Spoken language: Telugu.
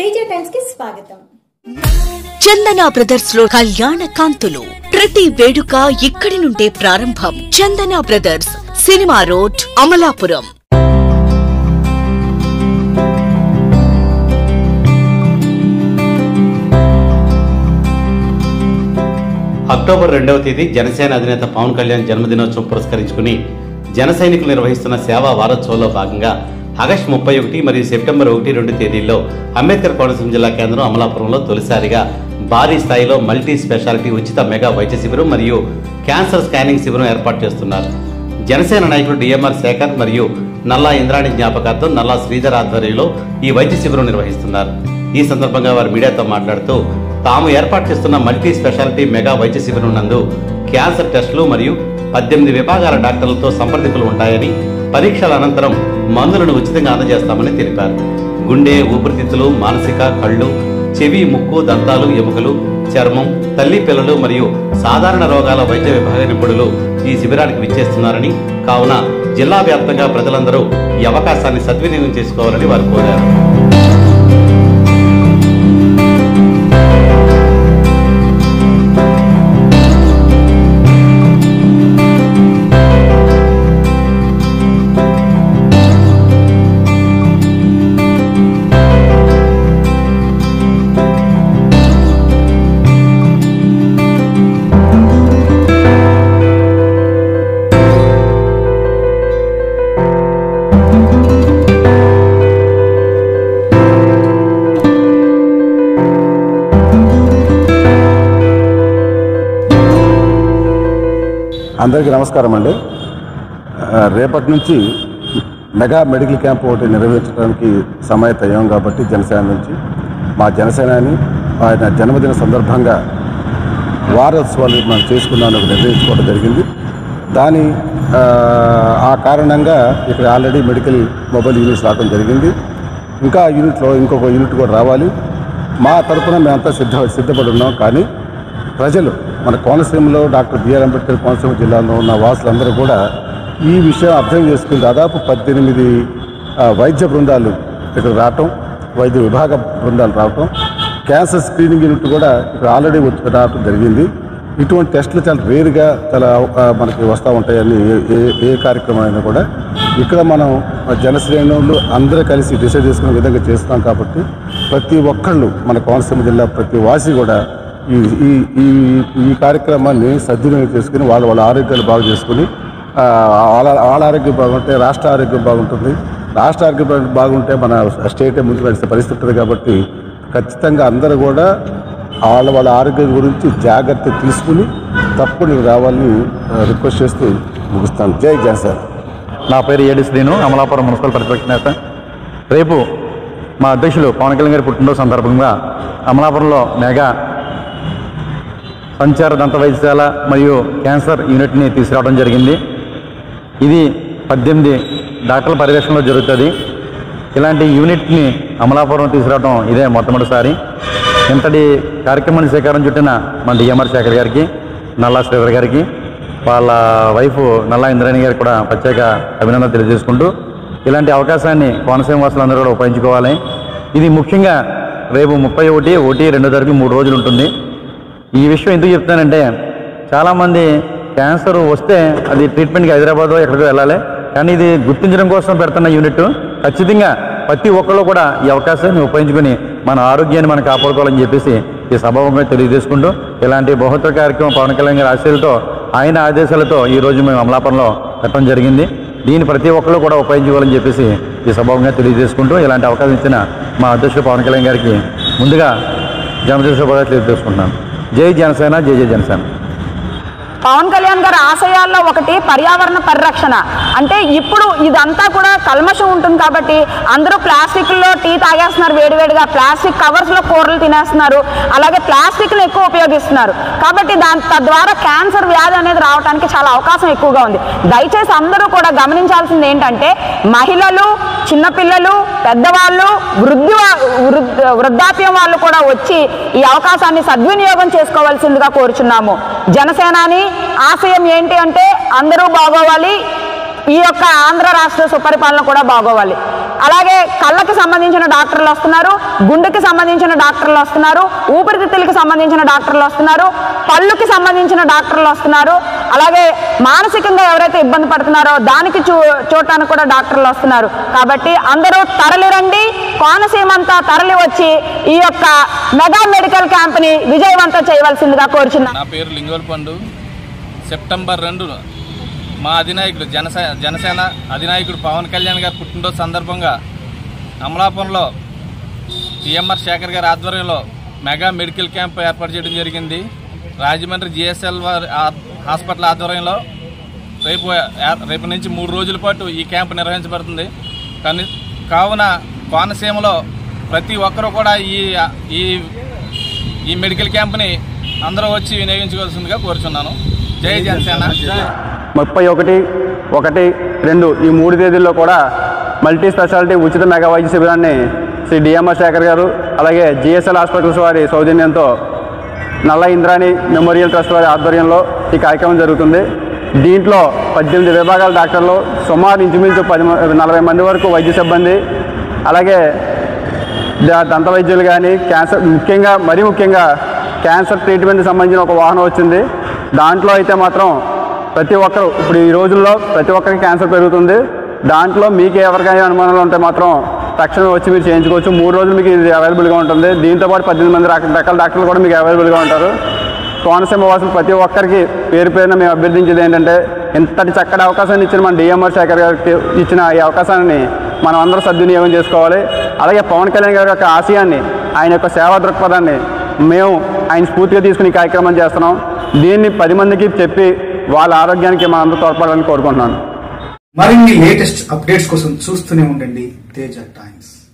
జేజే టైమ్స్ కి స్వాగతం చందన బ్రదర్స్ లో కళ్యాణ కాంతులు ప్రతి వేడుక ఇక్కడి నుండే ప్రారంభం Chandana brothers cinema road Amalapuram October రెండవ తేదీ జనసేన అధినేత పవన్ కళ్యాణ్ జన్మదినోత్సవం పురస్కరించుకుని జన సైనికులు నిర్వహిస్తున్న సేవా వారోత్సవంలో భాగంగా ఆగస్టు ముప్పై ఒకటి మరియు సెప్టెంబర్ ఒకటి రెండు తేదీల్లో అంబేద్కర్ కోనసీమ జిల్లా కేంద్రం అమలాపురంలో తొలిసారిగా భారీ స్థాయిలో మల్టీ స్పెషాలిటీ ఉచిత మెగా వైద్య శిబిరం మరియు క్యాన్సర్ స్కానింగ్ శిబిరం ఏర్పాటు చేస్తున్నారు జనసేన నాయకుడు డిఎంఆర్ శేఖర్ మరియు నల్లా ఇంద్రాణి జ్ఞాపకార్థం నల్లా శ్రీధర్ ఆధ్వర్యంలో ఈ వైద్య శిబిరం నిర్వహిస్తున్నారు ఈ సందర్భంగా వారు మీడియాతో మాట్లాడుతూ తాము ఏర్పాటు చేస్తున్న మల్టీ స్పెషాలిటీ మెగా వైద్య శిబిరం నందు క్యాన్సర్ టెస్టులు మరియు పద్దెనిమిది విభాగాల డాక్టర్లతో సంప్రదింపులు ఉంటాయని పరీక్షల అనంతరం మందులను ఉచితంగా అందజేస్తామని తెలిపారు గుండె ఊపిరితిత్తులు మానసిక కళ్ళు చెవి ముక్కు దంతాలు ఎముకలు చర్మం తల్లి పిల్లలు మరియు సాధారణ రోగాల వైద్య విభాగ నిపుణులు ఈ శిబిరానికి విచ్చేస్తున్నారని కావున జిల్లా వ్యాప్తంగా ప్రజలందరూ ఈ అవకాశాన్ని సద్వినియోగం చేసుకోవాలని వారు కోరారు అందరికీ నమస్కారం అండి ఆ, రేపటి నుంచి మెగా మెడికల్ క్యాంప్ ఒకటి నిర్వహించడానికి సమాయత్తయ్యాం కాబట్టి జనసేన నుంచి మా జనసేనాని ఆయన జన్మదిన సందర్భంగా వారోత్సవాలు మనం చేసుకుందామని ఒక నిర్ణయించుకోవడం జరిగింది దాని ఆ, ఆ కారణంగా ఇక్కడ ఆల్రెడీ మెడికల్ మొబైల్ యూనిట్స్ రావడం జరిగింది ఇంకా యూనిట్లో ఇంకొక యూనిట్ కూడా రావాలి మా తరపున మేమంతా సిద్ధ సిద్ధపడి ఉన్నాం కానీ ప్రజలు మన కోనసీమలో డాక్టర్ బిఆర్ అంబేద్కర్ కోనసీమ జిల్లాలో ఉన్న వాసులందరూ కూడా ఈ విషయం అర్థం చేసుకుని దాదాపు పద్దెనిమిది ఆ, వైద్య బృందాలు ఇక్కడ రావటం వైద్య విభాగ బృందాలు రావటం క్యాన్సర్ స్క్రీనింగ్ యూనిట్ కూడా ఇక్కడ ఆల్రెడీ వచ్చి రావటం జరిగింది ఇటువంటి టెస్టులు చాలా రేరుగా చాలా ఆ, మనకి వస్తూ ఉంటాయని ఏ- ఏ ఏ కార్యక్రమం అయినా కూడా ఇక్కడ మనం జనశ్రేణులు అందరూ కలిసి డిసైడ్ చేసుకునే విధంగా చేస్తున్నాం కాబట్టి ప్రతి ఒక్కళ్ళు మన కోనసీమ జిల్లా ప్రతి వాసి కూడా ఈ ఈ ఈ ఈ కార్యక్రమాన్ని సద్వినియోగం చేసుకుని వాళ్ళ వాళ్ళ ఆరోగ్యాలు బాగు చేసుకుని ఆ, వాళ్ళ వాళ్ళ ఆరోగ్యం బాగుంటే రాష్ట్ర ఆరోగ్యం బాగుంటుంది రాష్ట్ర ఆరోగ్యం బా- బాగుంటే మన స్టేటే ముందుకు నడిచే పరిస్థితి ఉంటుంది కాబట్టి ఖచ్చితంగా అందరూ కూడా వాళ్ళ వాళ్ళ ఆరోగ్యం గురించి జాగ్రత్త తీసుకుని తప్పకుండా రావాలని ఆ, రిక్వెస్ట్ చేస్తూ ముగిస్తాను జై జనసేన నా పేరు ఏడి శ్రీను అమలాపురం మున్సిపల్ ప్రతిపక్ష నేత రేపు మా అధ్యక్షులు పవన్ కళ్యాణ్ గారి పుట్టినరోజు సందర్భంగా అమలాపురంలో మెగా సంచార దంత వైద్యశాల మరియు క్యాన్సర్ యూనిట్ని తీసుకురావడం జరిగింది ఇది పద్దెనిమిది డాక్టర్ల పర్యవేక్షణలో జరుగుతుంది ఇలాంటి యూనిట్ని అమలాపురం తీసుకురావడం ఇదే మొట్టమొదటిసారి ఇంతటి కార్యక్రమాన్ని శ్రీకారం చుట్టిన మన డిఎంఆర్ శేఖర్ గారికి నల్లా శ్రీధర్ గారికి వాళ్ళ వైఫ్ నల్లా ఇంద్రాణి గారికి కూడా ప్రత్యేక అభినందనలు తెలియజేసుకుంటూ ఇలాంటి అవకాశాన్ని కోనసీమ వాసులందరూ కూడా ఉపయోగించుకోవాలి ఇది ముఖ్యంగా రేపు ముప్పై ఒకటి ఒకటి రెండో తారీఖు మూడు రోజులు ఉంటుంది ఈ విషయం ఎందుకు చెప్తానంటే చాలామంది క్యాన్సర్ వస్తే అది ట్రీట్మెంట్కి హైదరాబాద్ ఎక్కడికో వెళ్ళాలి కానీ ఇది గుర్తించడం కోసం పెడుతున్న యూనిట్ ఖచ్చితంగా ప్రతి ఒక్కళ్ళు కూడా ఈ అవకాశాన్ని ఉపయోగించుకుని మన ఆరోగ్యాన్ని మనం కాపాడుకోవాలని చెప్పేసి ఈ సభాముఖంగా తెలియజేసుకుంటూ ఇలాంటి బహుత్వ కార్యక్రమం పవన్ కళ్యాణ్ గారి ఆశయాలతో ఆయన ఆదేశాలతో ఈ రోజు మేము అమలాపురంలో పెట్టడం జరిగింది దీన్ని ప్రతి ఒక్కళ్ళు కూడా ఉపయోగించుకోవాలని చెప్పేసి ఈ సభాముఖంగా తెలియజేసుకుంటూ ఇలాంటి అవకాశం ఇచ్చిన మా అధ్యక్షుడు పవన్ కళ్యాణ్ గారికి ముందుగా జన్మదిన శుభాకాంక్షలు తెలియజేసుకుంటున్నాను జై జనసేన జై జై జనసేన పవన్ కళ్యాణ్ గారి ఆశయాల్లో ఒకటి పర్యావరణ పరిరక్షణ అంటే ఇప్పుడు ఇదంతా కూడా కల్మషం ఉంటుంది కాబట్టి అందరూ ప్లాస్టిక్లో టీ తాగేస్తున్నారు వేడివేడిగా ప్లాస్టిక్ కవర్స్లో కూరలు తినేస్తున్నారు అలాగే ప్లాస్టిక్ని ఎక్కువ ఉపయోగిస్తున్నారు కాబట్టి దాని తద్వారా క్యాన్సర్ వ్యాధి అనేది రావడానికి చాలా అవకాశం ఎక్కువగా ఉంది దయచేసి అందరూ కూడా గమనించాల్సింది ఏంటంటే మహిళలు చిన్నపిల్లలు పెద్దవాళ్ళు వృద్ధి వృద్ధ వృద్ధాప్యం వాళ్ళు కూడా వచ్చి ఈ అవకాశాన్ని సద్వినియోగం చేసుకోవాల్సిందిగా కోరుచున్నాము జనసేనాని ఆశయం ఏంటి అంటే అందరూ బాగోవాలి ఈ యొక్క ఆంధ్ర రాష్ట్ర సుపరిపాలన కూడా బాగోవాలి అలాగే కళ్ళకి సంబంధించిన డాక్టర్లు వస్తున్నారు గుండెకి సంబంధించిన డాక్టర్లు వస్తున్నారు ఊపిరితిత్తులకి సంబంధించిన డాక్టర్లు వస్తున్నారు పళ్ళుకి సంబంధించిన డాక్టర్లు వస్తున్నారు అలాగే మానసికంగా ఎవరైతే ఇబ్బంది పడుతున్నారో దానికి చూ చూడటానికి కూడా డాక్టర్లు వస్తున్నారు కాబట్టి అందరూ తరలిరండి కోనసీమ అంతా తరలి వచ్చి ఈ యొక్క మెగా మెడికల్ క్యాంప్ని విజయవంతం చేయవలసిందిగా కోరుచున్నాను నా పేరు లింగోల్ పండు సెప్టెంబర్ రెండు మా అధినాయకుడు జనసే జనసేన అధినాయకుడు పవన్ కళ్యాణ్ గారి పుట్టినరోజు సందర్భంగా అమలాపురంలో టిఎంఆర్ శేఖర్ గారి ఆధ్వర్యంలో మెగా మెడికల్ క్యాంప్ ఏర్పాటు చేయడం జరిగింది రాజమండ్రి జిఎస్ఎల్ వారి ఆ- హాస్పిటల్ ఆధ్వర్యంలో రేపు ఏ- రేపు నుంచి మూడు రోజుల పాటు ఈ క్యాంప్ నిర్వహించబడుతుంది కానీ కావున కోనసీమలో ప్రతి ఒక్కరూ కూడా ఈ ఈ ఈ మెడికల్ క్యాంప్ని అందరూ వచ్చి వినియోగించుకోవాల్సిందిగా కోరుచున్నాను జై జనసేన జై ముప్పై ఒకటి ఒకటి రెండు ఈ మూడు తేదీల్లో కూడా మల్టీ స్పెషాలిటీ ఉచిత మెగా వైద్య శిబిరాన్ని శ్రీ డిఎంఆర్ శేఖర్ గారు అలాగే జిఎస్ఎల్ హాస్పిటల్స్ వారి సౌజన్యంతో నల్ల ఇంద్రాణి మెమోరియల్ ట్రస్ట్ వారి ఆధ్వర్యంలో ఈ కార్యక్రమం జరుగుతుంది దీంట్లో పద్దెనిమిది విభాగాల డాక్టర్లు సుమారు ఇంచుమించు పది మ- నలభై మంది వరకు వైద్య సిబ్బంది అలాగే ద- దంత వైద్యులు కానీ క్యాన్సర్ ముఖ్యంగా మరీ ముఖ్యంగా క్యాన్సర్ ట్రీట్మెంట్కి సంబంధించిన ఒక వాహనం వచ్చింది దాంట్లో అయితే మాత్రం ప్రతి ఒక్కరు ఇప్పుడు ఈ రోజుల్లో ప్రతి ఒక్కరికి క్యాన్సర్ పెరుగుతుంది దాంట్లో మీకు ఎవరికైనా అనుమానాలు ఉంటే మాత్రం తక్షణమే వచ్చి మీరు చేయించుకోవచ్చు మూడు రోజులు మీకు ఇది అవైలబుల్గా ఉంటుంది దీంతో పాటు పద్దెనిమిది మంది రక- రకాల డాక్టర్లు కూడా మీకు అవైలబుల్గా ఉంటారు కోనసీమ వాసులు ప్రతి ఒక్కరికి పేరు పేరున మేము అభ్యర్థించేది ఏంటంటే ఇంతటి చక్కటి అవకాశాన్ని ఇచ్చిన మన డిఎంఆర్ శేఖర్ గారికి ఇచ్చిన ఈ అవకాశాన్ని మనం అందరూ సద్వినియోగం చేసుకోవాలి అలాగే పవన్ కళ్యాణ్ గారి యొక్క ఆశయాన్ని ఆయన యొక్క సేవా దృక్పథాన్ని మేము ఆయన స్ఫూర్తిగా తీసుకుని ఈ కార్యక్రమం చేస్తున్నాం దీన్ని పది మందికి చెప్పి వాళ్ళ ఆరోగ్యానికి మనందరూ తోడ్పడాలని కోరుకుంటున్నాను మరిన్ని లేటెస్ట్ అప్డేట్స్ కోసం చూస్తూనే ఉండండి తేజ టైమ్స్